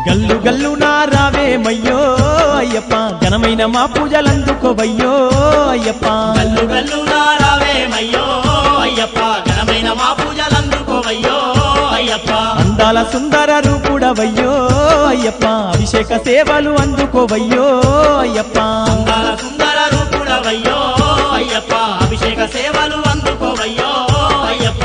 గల్లు గల్లు నా రావేమయ్యో అయ్యప్ప ఘనమైన మా పూజలందుకోవయ్యో అయ్యప్ప గల్లు గల్లు నారావేమయ్యో అయ్యప్ప ఘనమైన మా పూజలందుకోవయ్యో అయ్యప్ప అందాల సుందర రూపుడవయ్యో అయ్యప్ప అభిషేక సేవలు అందుకోవయ్యో అయ్యప్ప అందాల సుందర రూపుడవయ్యో అయ్యప్ప అభిషేక సేవలు అందుకోవయ్యో అయ్యప్ప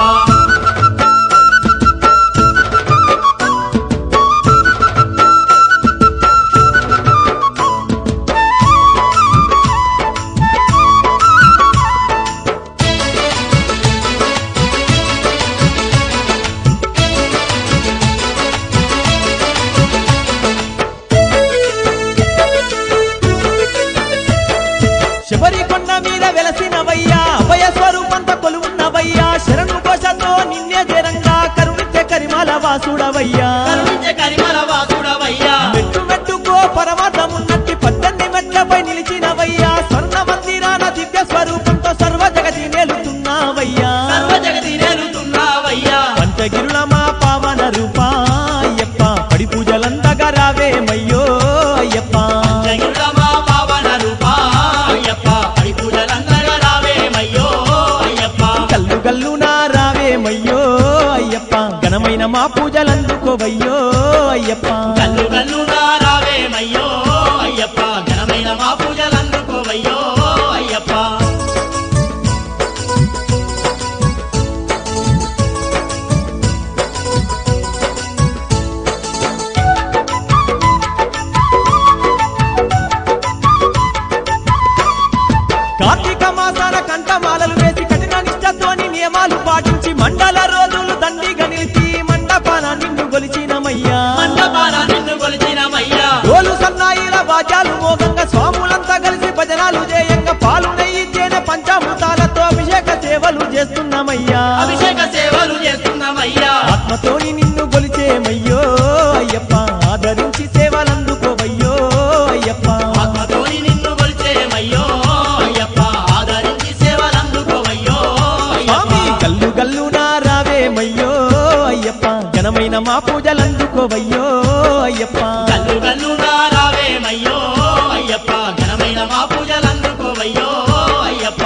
శబరి కొండ మీద వెలసినవయ్యా అభయ స్వరూపంత కొలువున్నవయ్యా శరణు కోశతో నిన్నే జరంగా కరుణించే కరిమల వాసుడవయ్యా కరుణించే కరిమల వాసుడవయ్యా మెట్టు మెట్టుకో పరమార్థమున్నట్టి పద్దెన్ని మెట్లపై నిలిచినవయ్యా స్వర్ణ మందిరాన దివ్య స్వరూపంతో సర్వ జగతి నేలుతున్నావయ్యా సర్వ జగతి నేలుతున్నావయ్యా పంచగిరుల మా పావన రూపా అయ్యప్ప పడి పూజలందగా రావేమయ్యో అయ్యప్ప జగిరుల మా పావన రూపా అయ్యప్ప పడి పూజలందరూ రావేమయ్యో అయ్యప్ప కల్లు గల్లు నా రావేమయ్యో అయ్యప్ప ఘనమైన మా పూజలందుకోవయ్యో అయ్యప్ప గల్లు గల్లు రావేమయ్యో అయ్యప్ప ఘనమైన మా పూజలందుకోవయ్యో అయ్యప్ప కార్తీక మాసాన కంఠమాలలు వేసి కఠిన నిష్టతోని నియమాలు పాటించి మండల రోజులు దండిగా నిలిచి మండపాన నిన్ను గొలిచినమయ్యా మండపాన నిన్ను కొలిచినమయ్యా డోలు సన్నాయిల వాద్యాలు మోగంగా స్వాములంతా కలిసి భజనాలు చేయంగా పాలు నెయ్యి తేనె పంచామృతాలతో అభిషేక సేవలు చేస్తున్నామయ్యా అభిషేక సేవలు చేస్తున్నామయ్యా ఆత్మతోని నిన్ను గొలిచేమయ్యో అయ్యప్ప ఆదరించి సేవలందుకోవయ్యో అయ్యప్ప ఆత్మతోని నిన్ను కొలిచేమయ్యో అయ్యప్ప ఆదరించి సేవలందుకోవయ్యో స్వామి అయ్యప్ప గల్లు గల్లు నా రావేమయ్యో అయ్యప్ప ఘనమైన మా పూజలందుకోవయ్యో అయ్యప్ప గల్లు గల్లు రావేమయ్యో అయ్యప్ప ఘనమైన మా పూజలందుకోవయ్యో అయ్యప్ప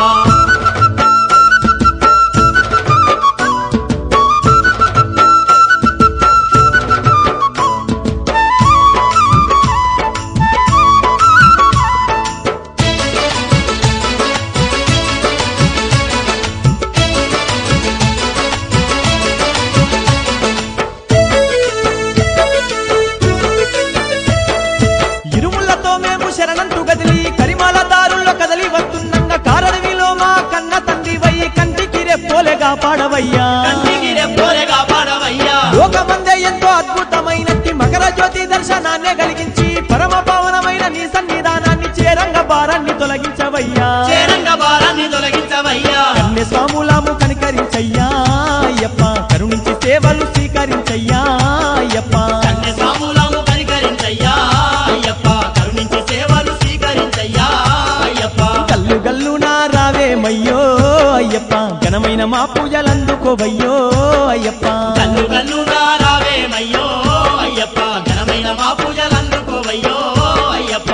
ఇరుములతో మేము శరణంటూ గదిలి కరిమాల దారుల్లో కదలి వస్తుండగా కారడవిలో మా కన్న తండ్రి వయ్యి కంటికి రెప్పోలేగా పాడవయ్యా కంటికి రెప్పోలేగా పాడవయ్యా లోకమందే ఎంతో అద్భుతమైనట్టి మకర జ్యోతి దర్శనాన్ని కలిగించి పరమ పావనమైన నీ సన్నిధానాన్ని చేరంగ భారాన్ని తొలగించవయ్యా చేరంగ భారాన్ని తొలగించవయ్యా కన్య స్వాములాము కనికరించయ్యా అయ్యప్ప కరుణించి సేవలు స్వీకరించయ్యా అయ్యప్ప కన్య స్వాములను కనికరించయ్యా అయ్యప్ప కరుణించి సేవలు స్వీకరించయ్యా అయ్యప్ప గల్లు గల్లు నా రావేమయ్యో అయ్యప్ప ఘనమైన మా పూజలందుకోవయ్యో అయ్యప్ప గల్లు గల్లు రావేమయ్యో అయ్యప్ప ఘనమైన మా పూజలందుకోవయ్యో అయ్యప్ప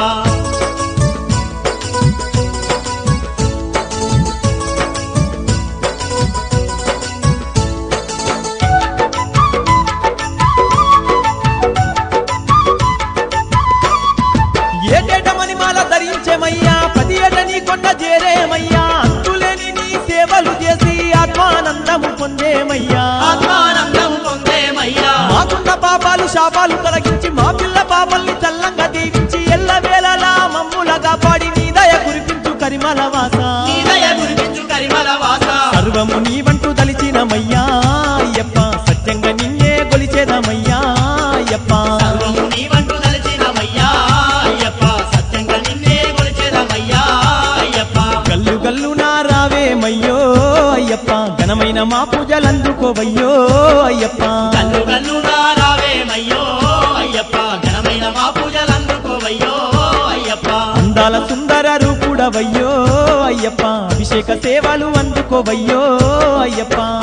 ఏటేట మణిమాల ధరించేమయ్యా ప్రతి ఏట నీ కొండ చేరేమయ్యా అంతులేని నీ సేవలు చేసి ఆత్మానందము పొందేమయ్యా ఆత్మానందం పొందేమయ్యా మాకున్న పాపాలు శాపాలు తొలగించి మా పిల్ల పాపల్ని చల్లంగా దీవించి ఎల్ల వేళలా మమ్ముల కాపాడి నీ దయ కురిపించు కరిమల వాస నీ దయ గురిపించు కరిమల వాస సర్వము నీ వంటూ తలిచినమయ్యా అయ్యప్ప సత్యంగా నిన్నే గొలిచేదమయ్యా అయ్యప్ప సర్వము నీ వంటు తలచినమయ్యా అయ్యప్ప సత్యంగా నిన్నే కొలిచేదమయ్యా అయ్యప్ప గల్లు గల్లు నా రావేమయ్యో అయ్యప్ప ఘనమైన మా పూజలందుకోవయ్యో అయ్యప్ప గల్లు గల్లు రావేమయ్యో అయ్యప్ప ఘనమైన మా పూజలందుకోవయ్యో అయ్యప్ప అందాల సుందర రూపుడవయ్యో అయ్యప్ప అభిషేక సేవలు అందుకోవయ్యో అయ్యప్ప